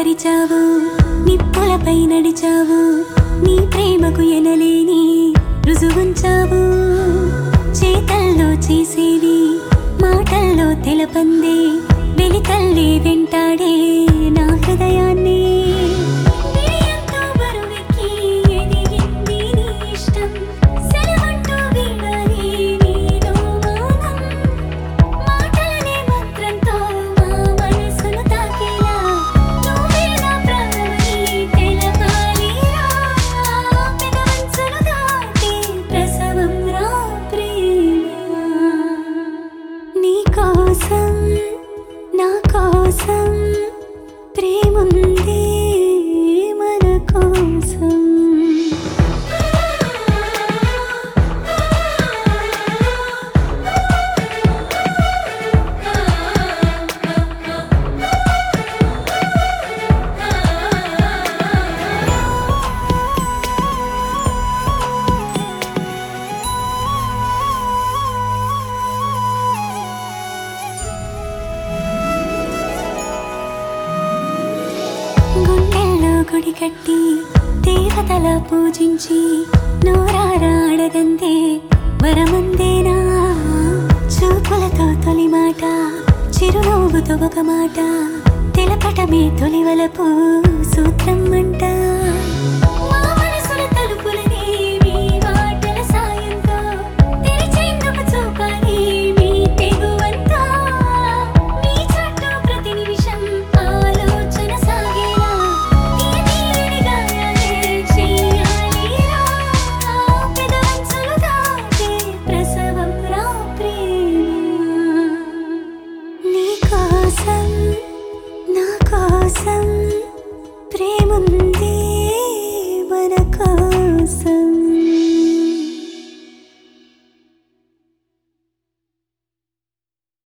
పరిచావు నిప్పులపై నడిచావు నీ ప్రేమకు ఎనలేని రుజువుంచావు చేతల్లో చేసేవి మాటల్లో తెలపందే వెలికల్లే వెంటాడే నా హృదయాన్ని ఎంతో బరువెక్కి ఎదిగింది నీ ఇష్టం సెలవంటూ వీడాలి నీలో మౌనం మాటలనే మంత్రంతో మా మనసును తాకేలా నువ్వే నా ప్రాణమని తెలపాలిరా పెదవంచులు దాటి ప్రసవం రా ప్రేమ నీ కోసం నా కోసం ప్రేముంది మన కోసం గుండెల్లో గుడి కట్టి దేవతల పూజించి నోరారా అడగందే వరమందేనా చూపులతో తొలి మాట చిరునవ్వుతో ఒక మాట తెలపటమే తొలివలపు సూత్రం అంట